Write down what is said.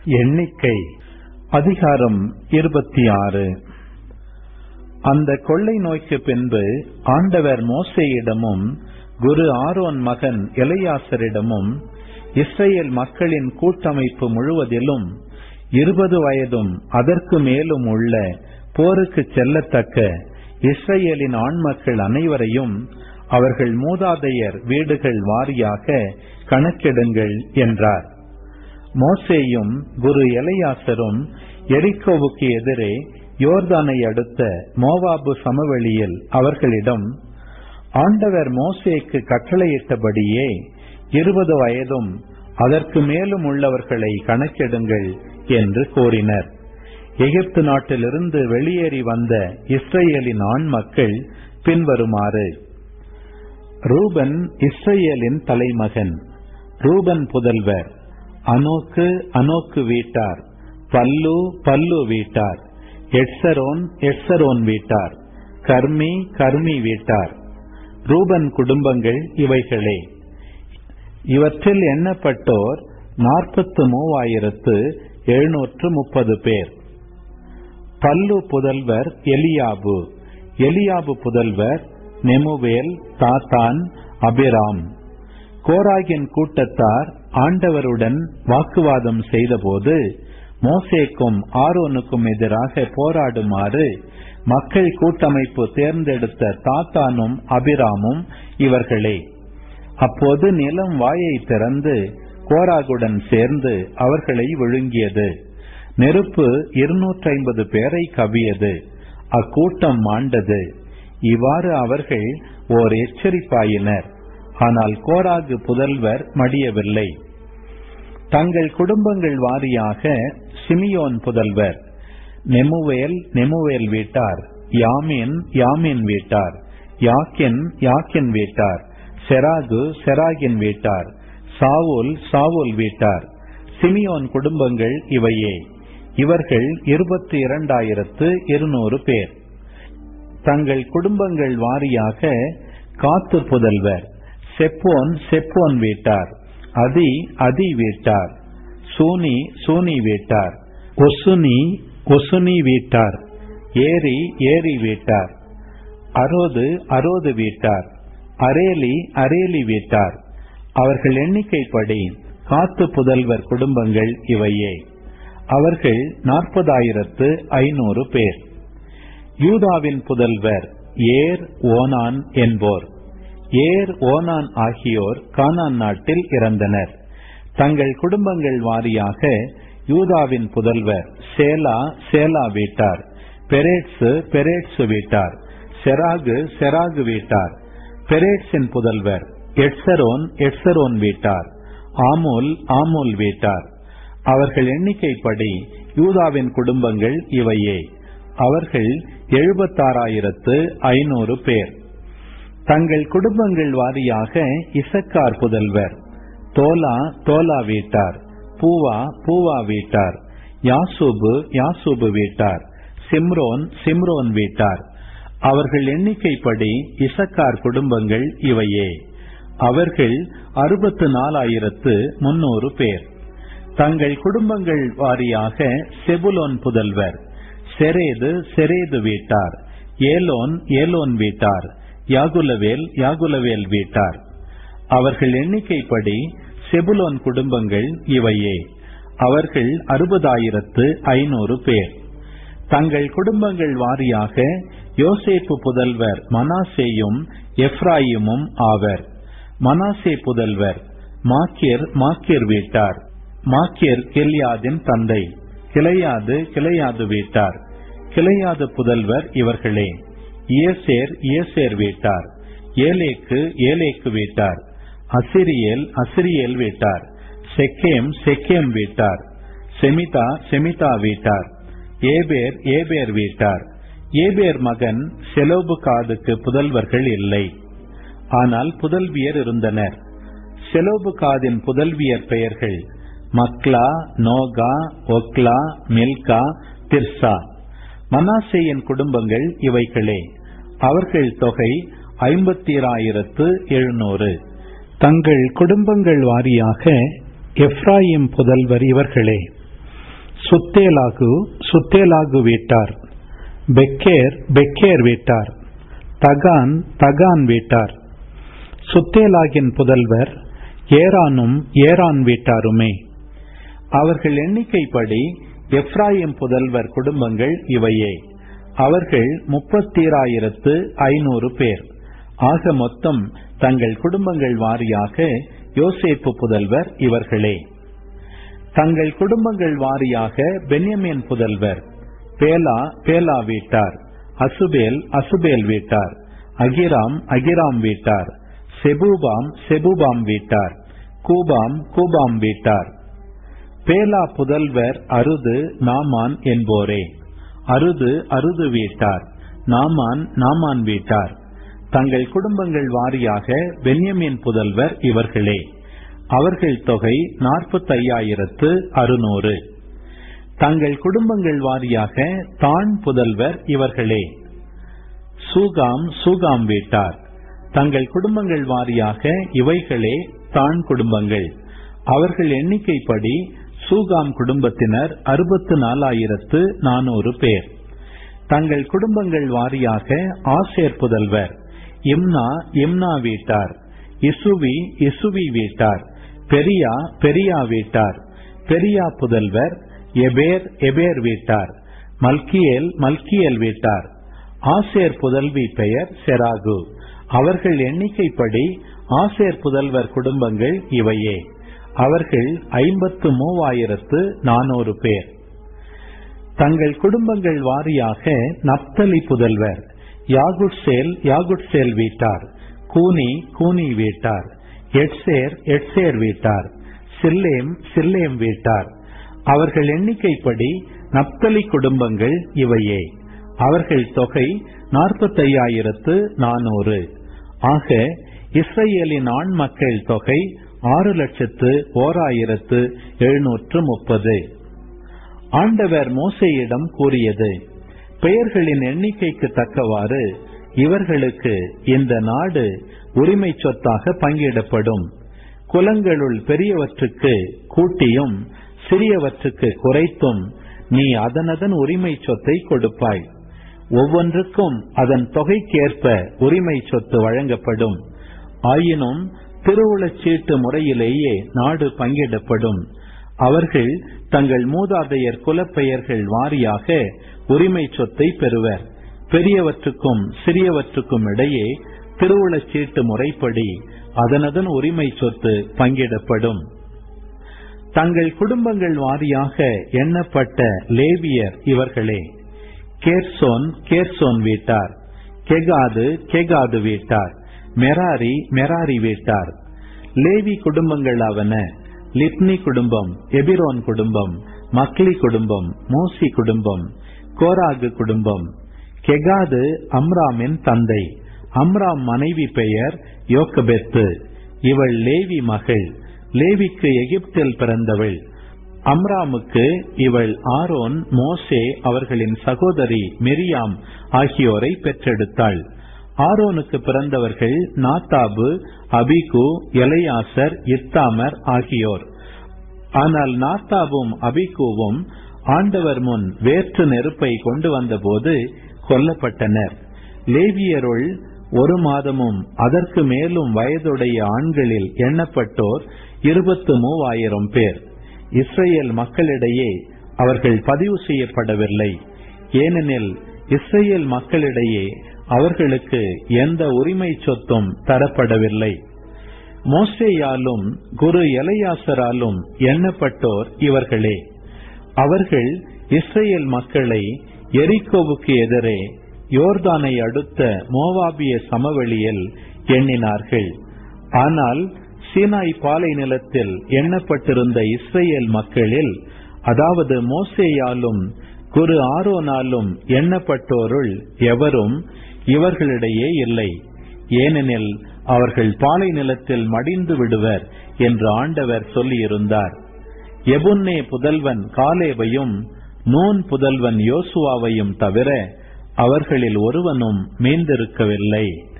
எண்ணிக்கை அதிகாரம் இருபத்தி ஆறு அந்த கொள்ளை நோய்க்கு பின்பு ஆண்டவர் மோசேயிடமும் குரு ஆரோன் மகன் எலையாசரிடமும் இஸ்ரேல் மக்களின் கூட்டமைப்பு முழுவதிலும் இருபது வயதும் அதற்கு மேலும் உள்ள போருக்கு செல்லத்தக்க இஸ்ரேலின் ஆண்மக்கள் அனைவரையும் அவர்கள் மூதாதையர் வீடுகள் வாரியாக கணக்கெடுங்கள் என்றார் மோசேயும் குரு எலையாசரும் எரிக்கோவுக்கு எதிரே யோர்தானை அடுத்த மோவாபு சமவெளியில் அவர்களிடம் ஆண்டவர் மோசேக்கு கட்டளையிட்டபடியே இருபது வயதும் அதற்கு மேலும் உள்ளவர்களை கணக்கெடுங்கள் என்று கூறினர் எகிப்து நாட்டிலிருந்து வெளியேறி வந்த இஸ்ரேலின் ஆண் மக்கள் பின்வருமாறு ரூபன் இஸ்ரேலின் தலைமகன் ரூபன் புதல்வர் அனோக்கு அனோக்கு வீட்டார் பல்லு பல்லு வீட்டார் எட்சரோன் எட்சரோன் வீட்டார் கர்மி கர்மி வீட்டார் ரூபன் குடும்பங்கள் இவைகளே இவற்றில் எண்ணப்பட்டோர் நாற்பத்து மூவாயிரத்து எழுநூற்று முப்பது பேர் பல்லு புதல்வர் எலியாபு எலியாபு புதல்வர் நெமுவேல் தாத்தான் அபிராம் கோராகின் கூட்டத்தார் ஆண்டவருடன் வாக்குவாதம் செய்தபோது மோசேக்கும் ஆரோனுக்கும் எதிராக போராடுமாறு மக்கள் கூட்டமைப்பு தேர்ந்தெடுத்த தாத்தானும் அபிராமும் இவர்களே அப்போது நிலம் வாயை திறந்து கோராகுடன் சேர்ந்து அவர்களை விழுங்கியது நெருப்பு இருநூற்றி ஐம்பது பேரை கவியது அக்கூட்டம் மாண்டது இவ்வாறு அவர்கள் ஓர் எச்சரிப்பாயினர் ஆனால் கோராகு புதல்வர் மடியவில்லை தங்கள் குடும்பங்கள் வாரியாக சிமியோன் புதல்வர் நெமுவேல் நெமுவேல் வீட்டார் யாமின் யாமின் வீட்டார் யாக்கின் யாக்கின் வீட்டார் செராகு செராகின் வீட்டார் சாவுல் சாவுல் வீட்டார் சிமியோன் குடும்பங்கள் இவையே இவர்கள் இருபத்தி இரண்டாயிரத்து இருநூறு பேர் தங்கள் குடும்பங்கள் வாரியாக காத்து புதல்வர் செப்போன் செப்போன் வீட்டார் அதி அதி வீட்டார் சூனி சூனி வீட்டார் ஒசுனி ஒசுனி வீட்டார் ஏரி ஏரி வீட்டார் அரோது அரோது வீட்டார் அரேலி அரேலி வீட்டார் அவர்கள் எண்ணிக்கைப்படி காத்து புதல்வர் குடும்பங்கள் இவையே அவர்கள் நாற்பதாயிரத்து ஐநூறு பேர் யூதாவின் புதல்வர் ஏர் ஓனான் என்போர் ஏர் ஓனான் ஆகியோர் கானான் நாட்டில் இறந்தனர் தங்கள் குடும்பங்கள் வாரியாக யூதாவின் புதல்வர் சேலா சேலா வீட்டார் பெரேட்ஸு பெரேட்ஸு வீட்டார் செராகு செராகு வீட்டார் பெரேட்ஸின் புதல்வர் எட்சரோன் எட்சரோன் வீட்டார் ஆமூல் ஆமூல் வீட்டார் அவர்கள் எண்ணிக்கைப்படி யூதாவின் குடும்பங்கள் இவையே அவர்கள் எழுபத்தாறாயிரத்து ஐநூறு பேர் தங்கள் குடும்பங்கள் வாரியாக இசக்கார் புதல்வர் தோலா தோலா வீட்டார் பூவா பூவா வீட்டார் யாசூபு யாசூபு வீட்டார் சிம்ரோன் சிம்ரோன் வீட்டார் அவர்கள் எண்ணிக்கைப்படி இசக்கார் குடும்பங்கள் இவையே அவர்கள் அறுபத்து நாலாயிரத்து முன்னூறு பேர் தங்கள் குடும்பங்கள் வாரியாக செபுலோன் புதல்வர் செரேது செரேது வீட்டார் ஏலோன் ஏலோன் வீட்டார் யாகுலவேல் யாகுலவேல் வீட்டார் அவர்கள் எண்ணிக்கைப்படி செபுலோன் குடும்பங்கள் இவையே அவர்கள் அறுபதாயிரத்து ஐநூறு பேர் தங்கள் குடும்பங்கள் வாரியாக யோசேப்பு புதல்வர் மனாசேயும் எப்ராயிமும் ஆவர் மனாசே புதல்வர் மாக்கியர் மாக்கியர் வீட்டார் மாக்கியர் கிளியாதின் தந்தை கிளையாது கிளையாது வீட்டார் கிளையாது புதல்வர் இவர்களே இயசேர் இயசேர் வீட்டார் ஏலேக்கு ஏலேக்கு வீட்டார் அசிரியேல் அசிரியேல் வீட்டார் செக்கேம் செக்கேம் வீட்டார் செமிதா செமிதா வீட்டார் ஏபேர் ஏபேர் வீட்டார் ஏபேர் மகன் செலோபு காதுக்கு புதல்வர்கள் இல்லை ஆனால் புதல்வியர் இருந்தனர் செலோபு காதின் புதல்வியர் பெயர்கள் மக்லா நோகா ஒக்லா மில்கா திர்சா மனாசேயின் குடும்பங்கள் இவைகளே அவர்கள் தொகை ஐம்பத்திராயிரத்து எழுநூறு தங்கள் குடும்பங்கள் வாரியாக எப்ராயிம் புதல்வர் இவர்களே சுத்தேலாகு சுத்தேலாகு வீட்டார் பெக்கேர் பெக்கேர் வீட்டார் தகான் தகான் வீட்டார் சுத்தேலாகின் புதல்வர் ஏரானும் ஏரான் வீட்டாருமே அவர்கள் எண்ணிக்கைப்படி எப்ராயிம் புதல்வர் குடும்பங்கள் இவையே அவர்கள் முப்பத்தீராயிரத்து ஐநூறு பேர் ஆக மொத்தம் தங்கள் குடும்பங்கள் வாரியாக யோசேப்பு புதல்வர் இவர்களே தங்கள் குடும்பங்கள் வாரியாக பென்யமின் புதல்வர் பேலா பேலா வீட்டார் அசுபேல் அசுபேல் வீட்டார் அகிராம் அகிராம் வீட்டார் செபூபாம் செபூபாம் வீட்டார் கூபாம் கூபாம் வீட்டார் பேலா புதல்வர் அருது நாமான் என்போரே அருது அருது வீட்டார் நாமான் நாமான் வீட்டார் தங்கள் குடும்பங்கள் வாரியாக பென்யமின் புதல்வர் இவர்களே அவர்கள் தொகை நாற்பத்தையாயிரத்து அறுநூறு தங்கள் குடும்பங்கள் வாரியாக தான் புதல்வர் இவர்களே சூகாம் சூகாம் வீட்டார் தங்கள் குடும்பங்கள் வாரியாக இவைகளே தான் குடும்பங்கள் அவர்கள் எண்ணிக்கைப்படி சூகாம் குடும்பத்தினர் அறுபத்து நாலாயிரத்து நானூறு பேர் தங்கள் குடும்பங்கள் வாரியாக ஆசேர் புதல்வர் இம்னா இம்னா வீட்டார் இசுவி இசுவி வீட்டார் பெரியா பெரியா வீட்டார் பெரியா புதல்வர் எபேர் எபேர் வீட்டார் மல்கியேல் மல்கியேல் வீட்டார் ஆசேர் புதல்வி பெயர் செராகு அவர்கள் எண்ணிக்கைப்படி ஆசேர் புதல்வர் குடும்பங்கள் இவையே அவர்கள் ஐம்பத்து மூவாயிரத்து நானூறு பேர் தங்கள் குடும்பங்கள் வாரியாக நப்தலி புதல்வர் யாகுட்சேல் யாகுட்சேல் வீட்டார் கூனி கூனி வீட்டார் எட்சேர் எட்சேர் வீட்டார் சில்லேம் சில்லேம் வீட்டார் அவர்கள் எண்ணிக்கைப்படி நப்தலி குடும்பங்கள் இவையே அவர்கள் தொகை நாற்பத்தையாயிரத்து நானூறு ஆக இஸ்ரேலின் ஆண் மக்கள் தொகை ஆறு லட்சத்து ஓர் ஆயிரத்து எழுநூற்று முப்பது ஆண்டவர் மோசையிடம் கூறியது பெயர்களின் எண்ணிக்கைக்கு தக்கவாறு இவர்களுக்கு இந்த நாடு உரிமை சொத்தாக பங்கிடப்படும் குலங்களுள் பெரியவற்றுக்கு கூட்டியும் சிறியவற்றுக்கு குறைத்தும் நீ அதனதன் உரிமை சொத்தை கொடுப்பாய் ஒவ்வொன்றுக்கும் அதன் தொகைக்கேற்ப உரிமை சொத்து வழங்கப்படும் ஆயினும் திருவுளச்சீட்டு முறையிலேயே நாடு பங்கிடப்படும் அவர்கள் தங்கள் மூதாதையர் குலப்பெயர்கள் வாரியாக உரிமை சொத்தை பெறுவர் பெரியவற்றுக்கும் சிறியவற்றுக்கும் இடையே திருவுளச்சீட்டு முறைப்படி அதனதன் உரிமை சொத்து பங்கிடப்படும் தங்கள் குடும்பங்கள் வாரியாக எண்ணப்பட்ட லேவியர் இவர்களே கேர்சோன் கேர்சோன் வீட்டார் கெகாது கெகாது வீட்டார் மெராரி மெராரி வீட்டார் லேவி குடும்பங்கள் அவன லிப்னி குடும்பம் எபிரோன் குடும்பம் மக்லி குடும்பம் மூசி குடும்பம் கோராகு குடும்பம் கெகாது அம்ராமின் தந்தை அம்ராம் மனைவி பெயர் யோக்கபெத்து இவள் லேவி மகள் லேவிக்கு எகிப்தில் பிறந்தவள் அம்ராமுக்கு இவள் ஆரோன் மோசே அவர்களின் சகோதரி மிரியாம் ஆகியோரை பெற்றெடுத்தாள் ஆரோனுக்கு பிறந்தவர்கள் நாத்தாபு அபிகு எலையாசர் இத்தாமர் ஆகியோர் ஆனால் நாத்தாபும் அபிகுவும் ஆண்டவர் முன் வேற்று நெருப்பை கொண்டு வந்தபோது கொல்லப்பட்டனர் லேவியருள் ஒரு மாதமும் அதற்கு மேலும் வயதுடைய ஆண்களில் எண்ணப்பட்டோர் இருபத்து மூவாயிரம் பேர் இஸ்ரேல் மக்களிடையே அவர்கள் பதிவு செய்யப்படவில்லை ஏனெனில் இஸ்ரேல் மக்களிடையே அவர்களுக்கு எந்த உரிமை சொத்தும் தரப்படவில்லை மோசேயாலும் குரு எலையாசராலும் எண்ணப்பட்டோர் இவர்களே அவர்கள் இஸ்ரேல் மக்களை எரிகோவுக்கு எதிரே யோர்தானை அடுத்த மோவாபிய சமவெளியில் எண்ணினார்கள் ஆனால் சீனாய் பாலை நிலத்தில் எண்ணப்பட்டிருந்த இஸ்ரேல் மக்களில் அதாவது மோசேயாலும் குரு ஆரோனாலும் எண்ணப்பட்டோருள் எவரும் இவர்களிடையே இல்லை ஏனெனில் அவர்கள் பாலை நிலத்தில் மடிந்து விடுவர் என்று ஆண்டவர் சொல்லியிருந்தார் எபுன்னே புதல்வன் காலேவையும் நூன் புதல்வன் யோசுவாவையும் தவிர அவர்களில் ஒருவனும் மீந்திருக்கவில்லை